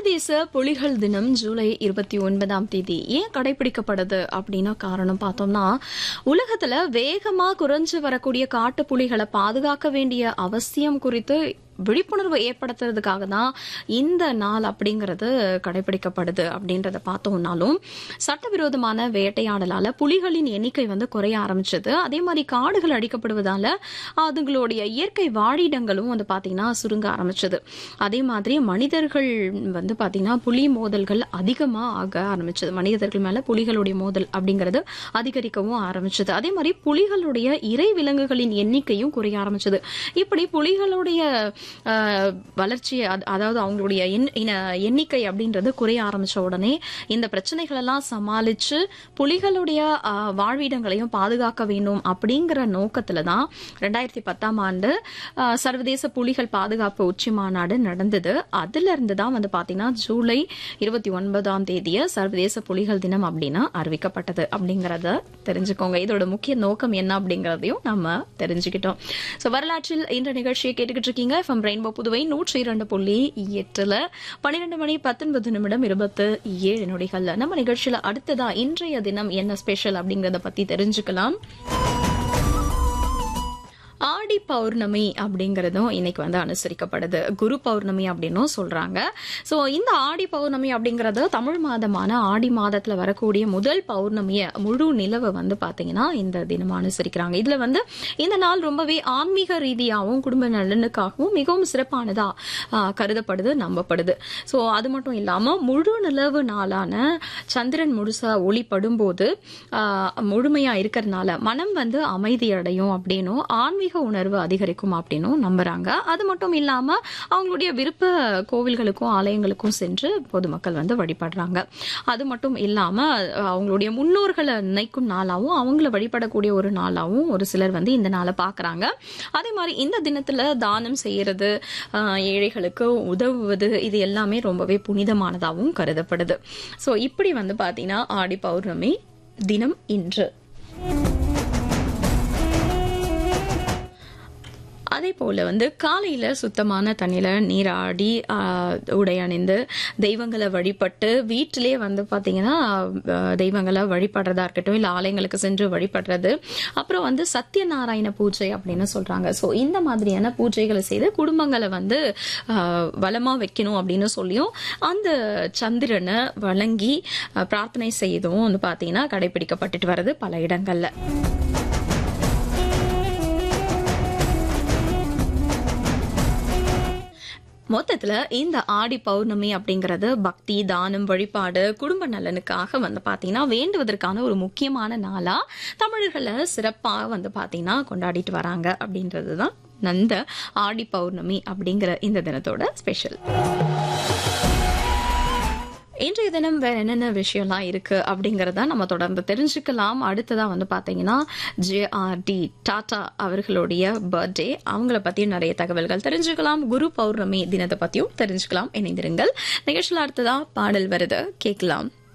சர்வதேச புலிகள் தினம் ஜூலை இருபத்தி ஒன்பதாம் தேதி ஏன் கடைபிடிக்கப்படுது அப்படின்னு காரணம் பார்த்தோம்னா உலகத்துல வேகமா குறைஞ்சு வரக்கூடிய காட்டு புலிகளை பாதுகாக்க வேண்டிய அவசியம் குறித்து விழிப்புணர்வு ஏற்படுத்துறதுக்காக தான் இந்த நாள் அப்படிங்கிறது கடைபிடிக்கப்படுது அப்படின்றத பார்த்தோம்னாலும் சட்டவிரோதமான வேட்டையாடலால புலிகளின் எண்ணிக்கை வந்து குறைய ஆரம்பிச்சது அதே மாதிரி காடுகள் அழிக்கப்படுவதால அதுங்களுடைய இயற்கை வாழிடங்களும் வந்து பாத்தீங்கன்னா சுருங்க ஆரம்பிச்சது அதே மாதிரி மனிதர்கள் வந்து பாத்தீங்கன்னா புலி மோதல்கள் அதிகமா ஆக ஆரம்பிச்சது மனிதர்கள் மேல புலிகளுடைய மோதல் அப்படிங்கிறது அதிகரிக்கவும் ஆரம்பிச்சது அதே மாதிரி புலிகளுடைய இறை விலங்குகளின் எண்ணிக்கையும் குறைய ஆரம்பிச்சது இப்படி புலிகளுடைய ஆஹ், வளர்ச்சி அது- அதாவது அவங்களுடைய எண்- இன- எண்ணிக்கை அப்படின்றது குறைய ஆரம்பிச்ச உடனே இந்த பிரச்சனைகள் எல்லாம் சமாளிச்சு புலிகளுடைய ஆஹ், வாழ்விடங்களையும் பாதுகாக்க வேண்டும் அப்படிங்கிற நோக்கத்துல தான் ரெண்டாயிரத்தி பத்தாம் ஆண்டு ஆஹ், சர்வதேச புலிகள் பாதுகாப்பு உச்சி மாநாடு நடந்தது அதுல இருந்து தான் வந்து பாத்தீங்கன்னா ஜூலை இருபத்தி ஒன்பதாம் தேதிய சர்வதேச புலிகள் தினம் அப்படின்னு அறிவிக்கப்பட்டது அப்படிங்கறத தெரிஞ்சுக்கோங்க இதோட முக்கிய நோக்கம் என்ன அப்படிங்கறதையும் நம்ம தெரிஞ்சுக்கிட்டோம் சோ வரலாற்றில் இந்த நிகழ்ச்சியை கேட்டுக்கிட்டு இருக்கீங்க எஃப்எம் ரெயின்போ புதுவை நூற்றி இரண்டு புள்ளி எட்டுல பன்னிரெண்டு மணி பத்தொன்பது நிமிடம் இருபத்து ஏழு நொடிகள்ல நம்ம நிகழ்ச்சியில அடுத்ததா இன்றைய தினம் என்ன ஸ்பெஷல் அப்படிங்கறத பத்தி தெரிஞ்சுக்கலாம் ஆடி பௌர்ணமி அப்படிங்கறதும் இன்னைக்கு வந்து அனுசரிக்கப்படுது குரு பௌர்ணமி அப்படின்னும் சொல்றாங்க சோ இந்த ஆடி பௌர்ணமி அப்படிங்கறது தமிழ் மாதமான ஆடி மாதத்துல வரக்கூடிய முதல் பௌர்ணமிய முழு நிலவை வந்து பாத்தீங்கன்னா இந்த தினம் அனுசரிக்கிறாங்க இதுல வந்து இந்த நாள் ரொம்பவே ஆன்மீக ரீதியாகவும் குடும்ப நலனுக்காகவும் மிகவும் சிறப்பானதா ஆ, கருதப்படுது நம்பப்படுது சோ அது மட்டும் இல்லாம முழு நிலவு நாளான சந்திரன் முழுசா ஒளிப்படும் போது ஆ, முழுமையா இருக்கிறதுனால மனம் வந்து அமைதி அடையும் அப்படின்னும் ஆன்மீக உணர்வு அதிகரிக்கும் அப்படின்னும் நம்புறாங்க அது மட்டும் இல்லாம அவங்களுடைய விருப்ப கோவில்களுக்கும் ஆலயங்களுக்கும் சென்று பொதுமக்கள் வந்து வழிபடுறாங்க அது மட்டும் இல்லாம அஹ், அவங்களுடைய முன்னோர்களை நினைக்கும் நாளாவும் அவங்கள வழிபடக்கூடிய ஒரு நாளாவும் ஒரு சிலர் வந்து இந்த நாளை பாக்குறாங்க அதே மாதிரி இந்த தினத்துல தானம் செய்யறது அஹ், ஏழைகளுக்கு உதவுவது இது எல்லாமே ரொம்பவே புனிதமானதாகவும் கருதப்படுது சோ இப்படி வந்து பாத்தீங்கன்னா ஆடி பௌர்ணமி தினம் இன்று அதே போல வந்து காலையில சுத்தமான தண்ணியில நீராடி ஆஹ், உடை அணிந்து தெய்வங்களை வழிபட்டு வீட்டிலே வந்து பாத்தீங்கன்னா ஆஹ், தெய்வங்களை வழிபடுறதா இருக்கட்டும் இல்ல ஆலயங்களுக்கு சென்று வழிபடுறது அப்புறம் வந்து சத்யநாராயண பூஜை அப்படின்னு சொல்றாங்க சோ இந்த மாதிரியான பூஜைகளை செய்து குடும்பங்களை வந்து ஆஹ், வளமா வைக்கணும் அப்படின்னு சொல்லியும் அந்த சந்திரனை வழங்கி ஆஹ், பிரார்த்தனை செய்தும் வந்து பாத்தீங்கன்னா கடைபிடிக்கப்பட்டுட்டு வருது பல இடங்கள்ல மொத்தத்துல இந்த ஆடி பௌர்ணமி அப்படிங்கறது பக்தி தானம் வழிபாடு குடும்ப நலனுக்காக வந்து பாத்தீங்கன்னா வேண்டுவதற்கான ஒரு முக்கியமான நாளா தமிழர்களை சிறப்பா வந்து பாத்தீங்கன்னா கொண்டாடிட்டு வராங்க அப்படின்றதுதான் நந்த ஆடி பௌர்ணமி அப்படிங்கிற இந்த தினத்தோட ஸ்பெஷல் இன்றைய தினம் வேற என்னென்ன விஷயம்லாம் இருக்கு அப்படிங்கறத நம்ம தொடர்ந்து தெரிஞ்சுக்கலாம் அடுத்ததா வந்து பாத்தீங்கன்னா ஜேஆர்டி டாடா அவர்களுடைய பர்த்டே அவங்கள பத்தியும் நிறைய தகவல்கள் தெரிஞ்சுக்கலாம் குரு பௌர்ணமி தினத்தை பத்தியும் தெரிஞ்சுக்கலாம் இணைந்திருங்கள் நிகழ்ச்சியில் அடுத்ததா பாடல் வருது கேட்கலாம்